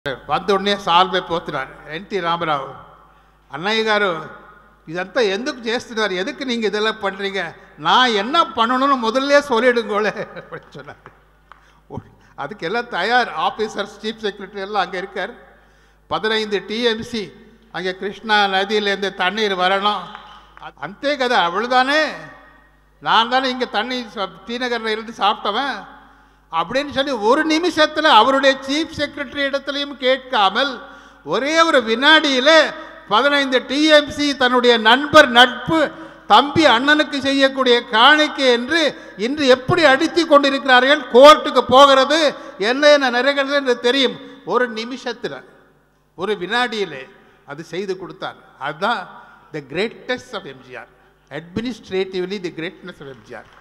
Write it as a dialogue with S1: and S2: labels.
S1: వద్ద ఉడనే సాల్వే పోతున్నారు ఎన్టీ రామారావు అన్నయ్య గారు ఇదంతా ఎందుకు చేస్తున్నారు ఎదుకు நீங்கள் இதெல்லாம் பண்ணுறீங்க நான் என்ன பண்ணணும்னு முதல்ல சொல்லிடுங்கோளே அப்படின்னு சொன்னார் அதுக்கெல்லாம் தயார் ஆஃபீஸர்ஸ் சீஃப் செக்ரட்டரி எல்லாம் அங்கே இருக்கார் பதினைந்து டிஎம்சி அங்கே கிருஷ்ணா நதியிலேருந்து தண்ணீர் வரணும் அ- அந்தே கதை அவ்வளோதானே நான் தானே இங்கே தண்ணி ஸ்ரீநகரில் இருந்து சாப்பிட்டவன் அப்படின்னு சொல்லி ஒரு நிமிஷத்தில் அவருடைய சீஃப் செக்ரட்டரி இடத்துலையும் கேட்காமல் ஒரே ஒரு வினாடியில் பதினைந்து டிஎம்சி தன்னுடைய நண்பர் நட்பு தம்பி அண்ணனுக்கு செய்யக்கூடிய காணிக்கை என்று இன்று எப்படி அடித்து கொண்டிருக்கிறார்கள் கோர்ட்டுக்கு போகிறது என்ன என்ன நிறைகிறது என்று தெரியும் ஒரு நிமிஷத்தில் ஒரு வினாடியிலே அது செய்து கொடுத்தார் அதுதான் the greatest of MGR administratively the greatness of MGR